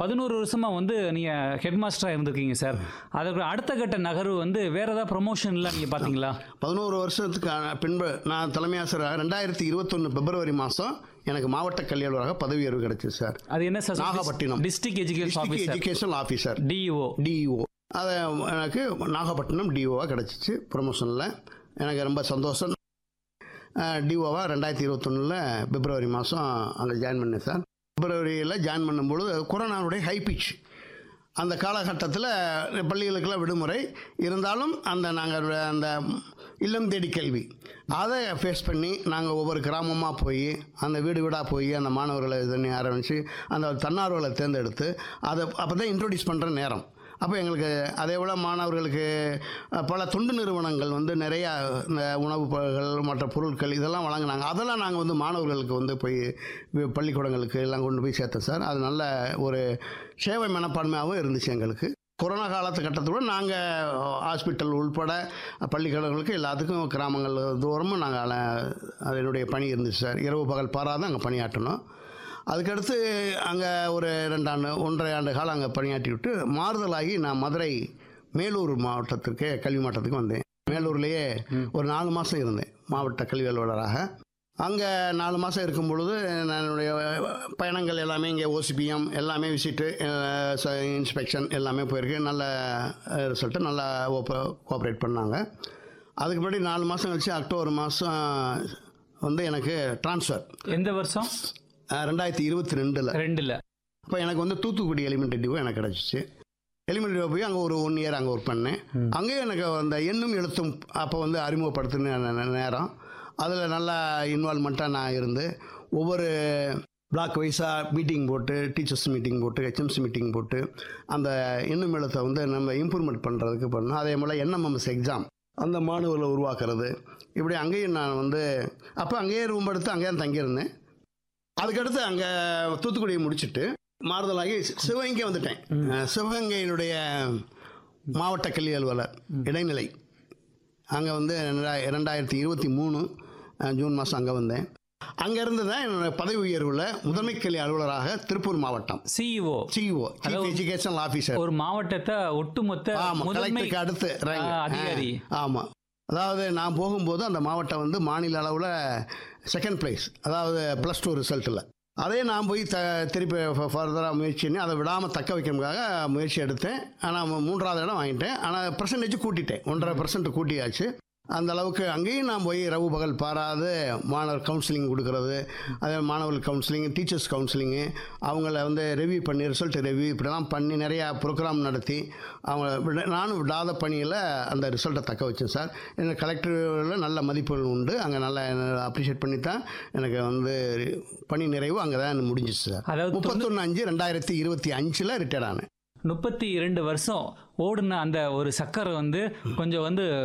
பதினோரு வருஷமா வந்து நீங்க ஹெட் மாஸ்டரா இருந்திருக்கீங்க சார் அதுக்கு அடுத்த கட்ட நகர்வு வந்து வேற ஏதாவது ப்ரொமோஷன்லாம் நீங்க பாத்தீங்களா பதினோரு வருஷத்துக்கு ஆ- பின்பு நான் தலைமை ஆசிரியராக ரெண்டாயிரத்தி இருபத்தொன்று பிப்ரவரி மாதம் எனக்கு மாவட்ட கல்வி அலுவலராக பதவி உயர்வு கிடைச்சிது சார் அது என்ன sir Nagapattinam. District education district officer education officer DEO DEO அது எனக்கு நாகப்பட்டினம் டிஓவாக கிடச்சிச்சு ப்ரொமோஷனில் எனக்கு ரொம்ப சந்தோஷம் டிஓவாக ரெண்டாயிரத்தி இருபத்தொன்னில் பிப்ரவரி மாதம் அங்கே ஜாயின் பண்ணேன் சார் பிப்ரவரியில் ஜாயின் பண்ணும்பொழுது கொரோனாவுடைய ஹை பிச் அந்த காலகட்டத்தில் பள்ளிகளுக்கெல்லாம் விடுமுறை இருந்தாலும் அந்த நாங்கள் அந்த இல்லம் தேடி கல்வி அதை ஃபேஸ் பண்ணி நாங்கள் ஒவ்வொரு கிராமமாக போய் அந்த வீடு வீடாக போய் அந்த மாணவர்களை இது பண்ணி ஆரம்பித்து அந்த தன்னார்வலை தேர்ந்தெடுத்து அதை அப்போ தான் இன்ட்ரோடியூஸ் பண்ணுற நேரம் அப்போ எங்களுக்கு அதே போல் மாணவர்களுக்கு அஹ், பல தொண்டு நிறுவனங்கள் வந்து நிறையா இந்த உணவுப் பொருட்கள் மற்ற பொருட்கள் இதெல்லாம் வழங்கினாங்க அதெல்லாம் நாங்கள் வந்து மாணவர்களுக்கு வந்து போய் வி- பள்ளிக்கூடங்களுக்கு எல்லாம் கொண்டு போய் சேர்த்தோம் சார் அது நல்ல ஒரு சேவை மனப்பான்மையாகவும் இருந்துச்சு எங்களுக்கு கொரோனா காலத்து கட்டத்தோட நாங்கள் ஹாஸ்பிட்டல் உள்பட பள்ளிக்கூடங்களுக்கு எல்லாத்துக்கும் கிராமங்கள் தூரமும் நாங்கள் அது என்னுடைய பணி இருந்துச்சு சார் இரவு பகல் பாராத அங்கே பணியாற்றணும் அதுக்கடுத்து அங்கே ஒரு ரெண்டாண்டு ஒன்றரை ஆண்டு காலம் அங்கே பணியாற்றி விட்டு மாறுதலாகி நான் மதுரை மேலூர் மாவட்டத்திற்கு கல்வி மாவட்டத்துக்கு வந்தேன் மேலூர்லேயே ஒரு நாலு மாதம் இருந்தேன் மாவட்ட கல்வி அலுவலராக அங்கே நாலு மாதம் இருக்கும் பொழுது நான் என்னுடைய பயணங்கள் எல்லாமே இங்கே ஓசிபிஎம் எல்லாமே விசிட்டு இன்ஸ்பெக்ஷன் எல்லாமே போயிருக்கு நல்ல ரிசல்ட்டு நல்லா கோஆப்ரேட் பண்ணாங்க அதுக்கு முன்னாடி நாலு மாதம் கழிச்சு அக்டோபர் மாதம் வந்து எனக்கு ட்ரான்ஸ்ஃபர் எந்த வருஷம் ரெண்டாயிரத்தி இருபத்தி ரெண்டில் ரெண்டுல அப்போ எனக்கு வந்து தூத்துக்குடி எலிமெண்ட்ரி டிவோ எனக்கு கிடச்சிச்சு எலிமெண்ட்ரி டிவோ போய் அங்கே ஒரு ஒன் இயர் அங்கே ஒர்க் பண்ணேன் அங்கேயும் எனக்கு அந்த எண்ணும் எழுத்தும் அப்போ வந்து அறிமுகப்படுத்தின நே- நே- நேரம் அதில் நல்லா இன்வால்மெண்ட்டாக நான் இருந்து ஒவ்வொரு பிளாக் வைஸாக மீட்டிங் போட்டு டீச்சர்ஸ் மீட்டிங் போட்டு ஹெச்எம்சி மீட்டிங் போட்டு அந்த எண்ணும் எழுத்தை வந்து நம்ம இம்ப்ரூவ்மெண்ட் பண்ணுறதுக்கு பண்ணோம் அதே போல் என்எம்எம்எஸ் எக்ஸாம் அந்த மாணவர்களை உருவாக்குறது இப்படி அங்கேயும் நான் வந்து அப்போ அங்கேயே ரூம் எடுத்து அங்கேயே தான் தங்கியிருந்தேன் அதுக்கடுத்து அங்கே தூத்துக்குடியை முடிச்சுட்டு மாறுதலாகி சிவகங்கை வந்துட்டேன் அஹ் சிவகங்கையினுடைய மாவட்ட கல்வி அலுவலர் இடைநிலை அங்கே வந்து ரெண்டா- ரெண்டாயிரத்தி இருபத்தி மூணு அஹ், ஜூன் மாதம் அங்கே வந்தேன் அங்கேருந்து தான் என்னோட பதவி உயர்வுல முதன்மை கல்வி அலுவலராக திருப்பூர் மாவட்டம் CEO CEO chief educational officer ஒரு மாவட்டத்தை ஒட்டுமொத்த ஆமாம் முதன்மை கலெக்டருக்கு அடுத்து rank. ஆ, அதிகாரி. ஆமாம் அதாவது நான் போகும்போது அந்த மாவட்டம் வந்து மாநில அளவில் செகண்ட் பிளேஸ் அதாவது ப்ளஸ் டூ ரிசல்ட்டில் அதே நான் போய் த திருப்பி ஃபர்தராக முயற்சி பண்ணி அதை விடாமல் தக்க வைக்கிறதுக்காக முயற்சி எடுத்தேன் ஆனால் மூன்றாவது இடம் வாங்கிட்டேன் ஆனால் பர்சன்டேஜ் கூட்டிட்டேன் ஒன்றரை பர்சன்ட் கூட்டியாச்சு அந்த அளவுக்கு அங்கேயும் நான் போய் ரவு பகல் பாராது மாணவர் கவுன்சிலிங் கொடுக்கறது அதே மாணவர்கள் கவுன்சிலிங் டீச்சர்ஸ் கவுன்சிலிங்கு அவங்கள வந்து ரெவ்யூ பண்ணி ரிசல்ட் ரெவ்யூ இப்படிலாம் பண்ணி நிறையா ப்ரோக்ராம் நடத்தி அவங்க விட- நானும் விடாத பணியில் அந்த ரிசல்ட்டை தக்க வச்சேன் சார் எனக்கு கலெக்டரில் நல்ல மதிப்புகள் உண்டு அங்கே நல்லா அப்ரிஷியேட் பண்ணி தான் எனக்கு வந்து பணி நிறைவு அங்கே தான் முடிஞ்சிச்சு சார் அதாவது முப்பத்தொன்று அஞ்சு ரெண்டாயிரத்தி இருபத்தி அஞ்சில் ரிட்டையர்ட் ஆனேன் முப்பத்தி இரண்டு வருஷம் ஓடுன அந்த ஒரு சக்கரை வந்து கொஞ்சம் வந்து